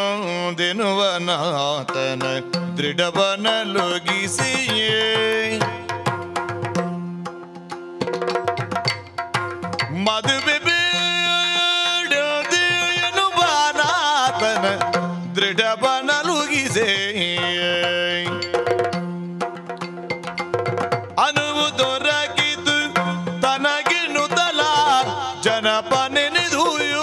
ಬಂದೆನುವನಾತನ ದೃಢವನಲುಗಿಸಿಯೇ ಮದುವೆ ಬೇಡದೆಯನು ಬಾನಾತನ ದೃಢವನಲುಗಿಸೇ ಅನುವು ದೊರಕಿತು ತನಗೆ ನುತಲ ಜನಪ ನೆನೆದುಯೋ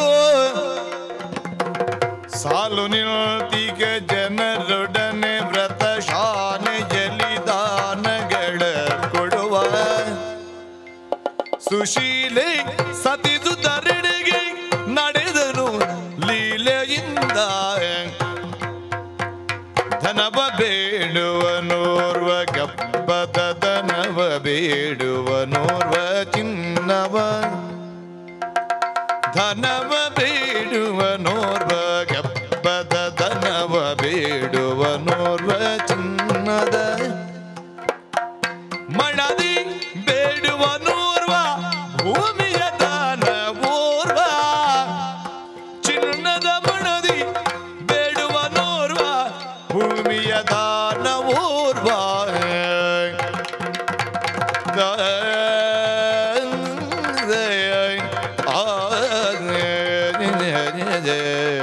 ಸಾಲು ನಿಲ್ತಿಗ ಜನರೊಡನೆ ವ್ರತ ಶಾನೆ ಜಲಿದಾನಗಳ ಕೊಡುವ ಸುಶೀಲೆ ಸತಿಸುತ್ತರೆಡೆಗೆ ನಡೆದನು ಲೀಲೆಯಿಂದ ಧನವ ಬೇಡುವನೋರ್ವ ಗಬ್ಬದ ಧನವ ಬೇಡುವನೋರ್ವ ಚಿನ್ನವ ಧನವ ಬೇಡುವನೋರ್ವ ಗಬ್ಬದ ಧನವ ಬೇಡುವನೋರ್ವ ಚಿನ್ನದ ಮಣದಿ ಬೇಡುವನೋರ್ವ ಭೂಮಿಯ ದಾನ ಓರ್ವ ಚಿನ್ನದ ಮಣದಿ ಬೇಡುವನೋರ್ವ ಭೂಮಿಯ ದಾನ ಓರ್ವ ಆ